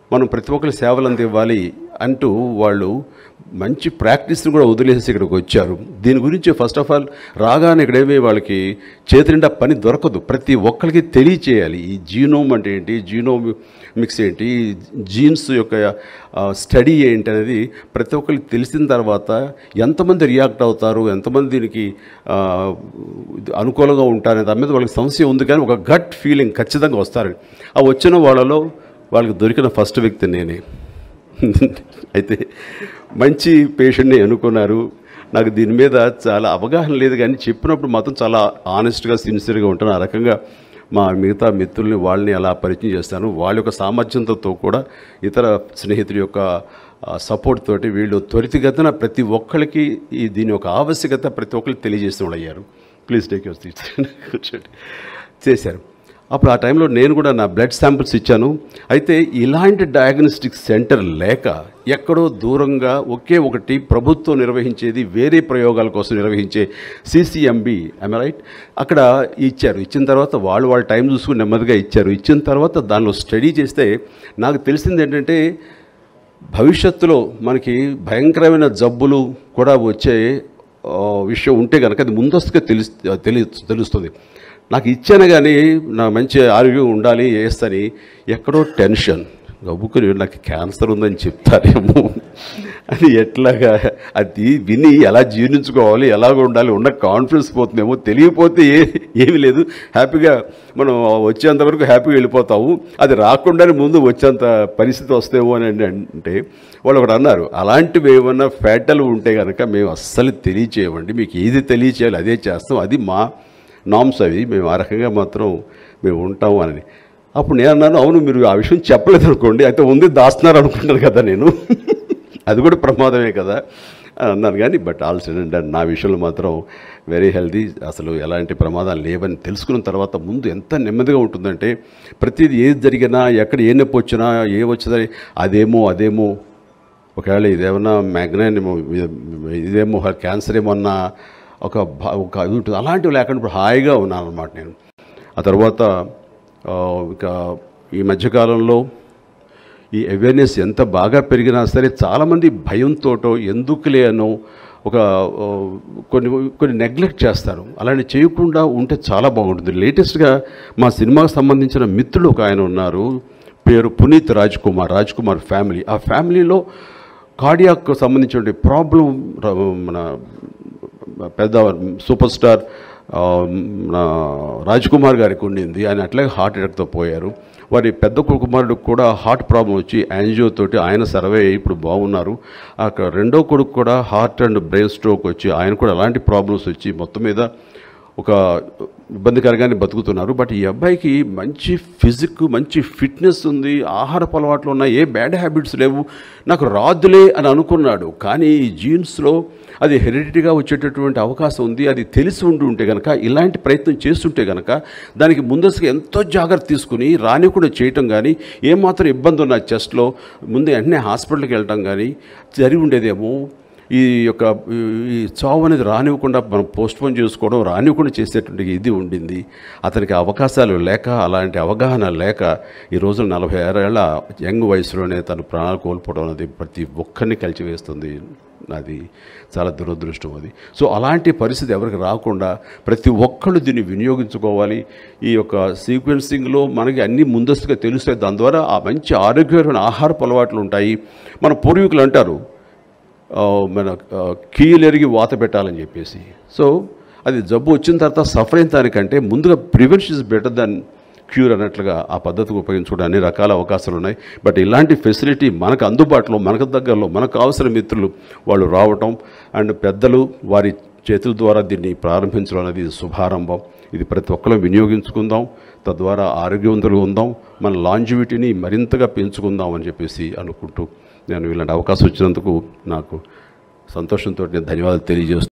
మనం ప్రతి ఒక్కరి సేవలు అందివ్వాలి అంటూ వాళ్ళు మంచి ప్రాక్టీస్ని కూడా వదిలేసి ఇక్కడికి వచ్చారు దీని గురించి ఫస్ట్ ఆఫ్ ఆల్ రాగానే ఇక్కడేమీ వాళ్ళకి చేతి నిండా పని దొరకదు ప్రతి ఒక్కరికి తెలియచేయాలి ఈ జీనోమ్ అంటే ఏంటి జీనోమ్ మిక్స్ ఏంటి జీన్స్ యొక్క స్టడీ ఏంటి అనేది ప్రతి ఒక్కరికి తెలిసిన తర్వాత ఎంతమంది రియాక్ట్ అవుతారు ఎంతమంది దీనికి ఆ, ఇది అనుకూలంగా ఉంటారనే దాని మీద వాళ్ళకి సమస్య ఉంది కానీ ఒక గట్ ఫీలింగ్ ఖచ్చితంగా వస్తారు ఆ వచ్చిన వాళ్ళలో వాళ్ళకి దొరికిన ఫస్ట్ వ్యక్తి నేనే అయితే మంచి పేషెంట్ని ఎన్నుకున్నారు నాకు దీని మీద చాలా అవగాహన లేదు కానీ చెప్పినప్పుడు మాత్రం చాలా ఆనెస్ట్గా సిన్సియర్గా ఉంటాను ఆ రకంగా మా మిగతా మిత్రుల్ని వాళ్ళని అలా పరిచయం చేస్తాను వాళ్ళ యొక్క సామర్థ్యంతో కూడా ఇతర స్నేహితుల యొక్క సపోర్ట్ తోటి వీళ్ళు త్వరితగతిన ప్రతి ఒక్కరికి ఈ దీని యొక్క ఆవశ్యకత ప్రతి ఒక్కరికి తెలియజేస్తూ వాళ్ళు అయ్యారు ప్లీజ్ టేక్ యూర్ కూర్చోండి చేశారు అప్పుడు ఆ టైంలో నేను కూడా నా బ్లడ్ శాంపిల్స్ ఇచ్చాను అయితే ఇలాంటి డయాగ్నోస్టిక్ సెంటర్ లేక ఎక్కడో దూరంగా ఒకే ఒకటి ప్రభుత్వం నిర్వహించేది వేరే ప్రయోగాల కోసం నిర్వహించే సిసిఎంబి ఐ రైట్ అక్కడ ఇచ్చారు ఇచ్చిన తర్వాత వాళ్ళు వాళ్ళ టైం చూసుకుని నెమ్మదిగా ఇచ్చారు ఇచ్చిన తర్వాత దానిలో స్టడీ చేస్తే నాకు తెలిసింది ఏంటంటే భవిష్యత్తులో మనకి భయంకరమైన జబ్బులు కూడా వచ్చే ఆ, విషయం ఉంటే కనుక అది ముందస్తుగా తెలుస్ తెలి తెలుస్తుంది నాకు ఇచ్చాను కానీ నా మంచి ఆరోగ్యం ఉండాలి వేస్తని ఎక్కడో టెన్షన్ గబుక్కుని నాకు క్యాన్సర్ ఉందని చెప్తారేమో అది ఎట్లాగా అది విని ఎలా జీర్ణించుకోవాలి ఎలాగ ఉండాలి ఉన్న కాన్ఫిడెన్స్ పోతుందేమో తెలియకపోతే ఏ ఏమీ లేదు హ్యాపీగా మనం వచ్చేంత వరకు హ్యాపీగా వెళ్ళిపోతాము అది రాకుండానే ముందు వచ్చేంత పరిస్థితి వస్తేమో అని అంటే వాళ్ళు ఒకటి అన్నారు అలాంటివి ఏమన్నా ఫ్యాటలు ఉంటే కనుక మేము అస్సలు తెలియచేయమండి మీకు ఏది తెలియచేయాలి అదే చేస్తాం అది మా నామ్స్ అవి మేము ఆ రకంగా మాత్రం మేము ఉంటాము అని అప్పుడు నేను అన్నాను అవును మీరు ఆ విషయం చెప్పలేదు అనుకోండి అయితే ఉంది దాస్తున్నారు అనుకుంటాను కదా నేను అది కూడా ప్రమాదమే కదా అని అన్నాను కానీ బట్ ఆల్ అండ్ నా విషయంలో మాత్రం వెరీ హెల్దీ అసలు ఎలాంటి ప్రమాదాలు లేవని తెలుసుకున్న తర్వాత ముందు ఎంత నెమ్మదిగా ఉంటుందంటే ప్రతిదీ ఏది జరిగినా ఎక్కడ ఏ నొప్పి వచ్చినా ఏ వచ్చినా అదేమో అదేమో ఒకవేళ ఇదేమన్నా మ్యాగ్నైన్ ఏమో ఇదేమో క్యాన్సర్ ఏమో అన్న ఒక భా- ఒక ఇది ఉంటుంది అలాంటివి లేకుండా ఇప్పుడు హాయిగా ఉన్నాను అనమాట నేను ఆ తర్వాత ఆ, ఇక ఈ మధ్యకాలంలో ఈ అవేర్నెస్ ఎంత బాగా పెరిగినా సరే చాలామంది భయంతోటో ఎందుకులే అనో ఒక ఆ, కొన్ని కొన్ని నెగ్లెక్ట్ చేస్తారు అలాంటి చేయకుండా ఉంటే చాలా బాగుంటుంది లేటెస్ట్గా మా సినిమాకు సంబంధించిన మిత్రులు ఒక ఆయన ఉన్నారు పేరు పునీత్ రాజ్ కుమార్ రాజ్ కుమార్ ఫ్యామిలీ ఆ ఫ్యామిలీలో కార్డియాక్ సంబంధించిన ప్రాబ్లం మన పెద్ద సూపర్ స్టార్ ఆ, మన రాజ్ కుమార్ గారికి ఉండింది ఆయన అట్లాగే హార్ట్ అటాక్తో పోయారు వారి పెద్ద కుమారుడికి కూడా హార్ట్ ప్రాబ్లం వచ్చి యాంజియో తోటి ఆయన సర్వే అయ్యి ఇప్పుడు బాగున్నారు అక్కడ రెండో కొడుకు కూడా హార్ట్ అండ్ బ్రెయిన్ స్ట్రోక్ వచ్చి ఆయన కూడా అలాంటి ప్రాబ్లమ్స్ వచ్చి మొత్తం మీద ఒక ఇబ్బందికరంగానే బతుకుతున్నారు బట్ ఈ అబ్బాయికి మంచి ఫిజిక్ మంచి ఫిట్నెస్ ఉంది ఆహారపు అలవాట్లు ఉన్నాయి ఏ బ్యాడ్ హ్యాబిట్స్ లేవు నాకు రాదులే అని అనుకున్నాడు కానీ ఈ జీన్స్లో అది హెరిడిటీగా వచ్చేటటువంటి అవకాశం ఉంది అది తెలిసి ఉండి ఉంటే కనుక ఇలాంటి ప్రయత్నం చేస్తుంటే కనుక దానికి ముందస్తుగా ఎంతో జాగ్రత్త తీసుకుని రానికుండా చేయటం కానీ ఏమాత్రం ఇబ్బంది ఉన్న చెస్ట్లో ముందే వెంటనే హాస్పిటల్కి వెళ్ళటం కానీ జరిగి ఉండేదేమో ఈ యొక్క ఈ చావు అనేది రానివ్వకుండా మనం పోస్ట్పోన్ చేసుకోవడం రానివ్వకుండా చేసేటువంటి ఇది ఉండింది అతనికి అవకాశాలు లేక అలాంటి అవగాహన లేక ఈ రోజు నలభై ఆరేళ్ల యంగ్ వయసులోనే తను ప్రాణాలు కోల్పోవడం అనేది ప్రతి ఒక్కరిని కలిచివేస్తుంది అది చాలా దురదృష్టం అది సో అలాంటి పరిస్థితి ఎవరికి రాకుండా ప్రతి ఒక్కళ్ళు దీన్ని వినియోగించుకోవాలి ఈ యొక్క సీక్వెన్సింగ్లో మనకి అన్ని ముందస్తుగా తెలుస్తాయి దాని ద్వారా ఆ మంచి ఆరోగ్యకరమైన ఆహారపు అలవాట్లు ఉంటాయి మన పూర్వీకులు అంటారు ఆ, మన ఆ, కీలెరిగి వాత పెట్టాలని చెప్పేసి సో అది జబ్బు వచ్చిన తర్వాత సఫర్ అయిన దానికంటే ముందుగా prevention is better than cure అన్నట్లుగా ఆ పద్ధతికి ఉపయోగించుకోవడం అన్ని రకాల అవకాశాలు ఉన్నాయి బట్ ఇలాంటి ఫెసిలిటీ మనకు అందుబాటులో మనకు దగ్గరలో మనకు కావాల్సిన మిత్రులు వాళ్ళు రావటం అండ్ పెద్దలు వారి చేతుల ద్వారా దీన్ని ప్రారంభించడం అనేది శుభారంభం ఇది ప్రతి ఒక్కరు వినియోగించుకుందాం తద్వారా ఆరోగ్యవంతులు ఉందాం మన లాంజివిటీని మరింతగా పెంచుకుందాం అని చెప్పేసి అనుకుంటూ నేను ఇలాంటి అవకాశం వచ్చినందుకు నాకు సంతోషంతో నేను ధన్యవాదాలు తెలియజేస్తున్నాను